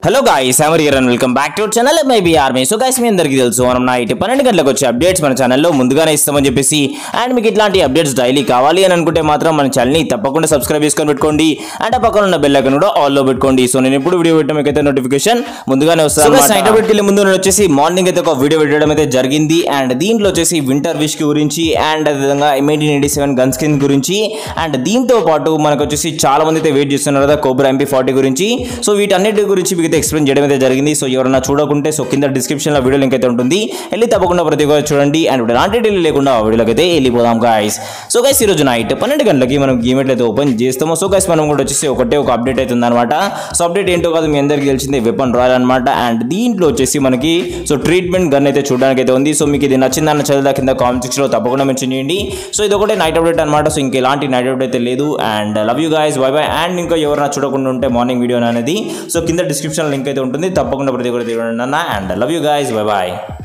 hello guys ever here and welcome back to channel maybe army so guys మీ అందరికీ తెలుసు మనం night పన్నెండు గంటలకు వచ్చే అప్డేట్స్ మన ఛానల్లో ముందుగానే ఇస్తామని చెప్పేసి అండ్ మీకు ఇట్లాంటి అప్డేట్స్ డైలీ కావాలి అని అనుకుంటే మాత్రం మన ఛానల్ని తప్పకుండా సబ్స్క్రైబ్ చేసుకొని పెట్టుకోండి అండ్ ఆ పక్కన ఉన్న బెల్ ఐకన్ కూడా ఆల్లో పెట్టుకోండి సో నేను ఎప్పుడు వీడియో పెట్టడం మీకైతే నోటిఫికేషన్ ముందుగానే వస్తాను నైట్ అప్డేట్ వెళ్ళే ముందు నేను వచ్చేసి మార్నింగ్ అయితే ఒక వీడియో పెట్టడం అయితే జరిగింది అండ్ దీంట్లో వచ్చేసి వింటర్ విష్ గురించి అండ్ అదేవిధంగా eighteen eighty seven gun skin గురించి అండ్ దీంతో పాటు మనకు వచ్చేసి చాలా మంది అయితే వెయిట్ చేస్తున్నారు కదా కోబ్రా ఎంపీ ఫార్టీ గురించి సో వీటన్నిటి గురించి మీకు అయితే ఎక్స్ప్లెయిన్ చేయడం అయితే జరిగింది సో ఎవరైనా చూడకుంటే సో కింద డిస్క్రిప్షన్లో వీడియో లింక్ అయితే ఉంటుంది వెళ్ళి తప్పకుండా ప్రతి ఒక్కరు చూడండి అండ్ ఇప్పుడు ఎలాంటి డీల్ లేకుండా ఆ వీడియోకి అయితే వెళ్ళిపోదాం గాయస్ సో గైస్ ఈరోజు నైట్ పన్నెండు గంటలకి మనం గేమ్ అయితే ఓపెన్ చేస్తామో సో గైస్ మనం కూడా వచ్చేసి ఒకటే ఒక అప్డేట్ అయితే ఉందన్నమాట సో అప్డేట్ ఏంటో కాదు మీ అందరికీ తెలిసిందే వెపన్ రాయల్ అనమాట అండ్ దీంట్లో వచ్చేసి మనకి సో ట్రీట్మెంట్ గన్ అయితే చూడడానికి అయితే ఉంది సో మీకు ఇది నచ్చిందన్న చదివా కింద కామెంట్ సెక్షన్లో తప్పకుండా మెన్షన్ చేయండి సో ఇది ఒకటే నైట్ అప్డేట్ అనమాట సో ఇంకా ఎలాంటి నైట్ అప్డేట్ అయితే లేదు and love you guys bye bye and ఇంకా ఎవరైనా చూడకుండా ఉంటే మార్నింగ్ వీడియో అనేది సో కింద డిస్క్రిప్షన్ లింక్ అయితే ఉంటుంది తప్పకుండా ప్రతి ఒక్కరు చూడండి అన్న and love you guys bye bye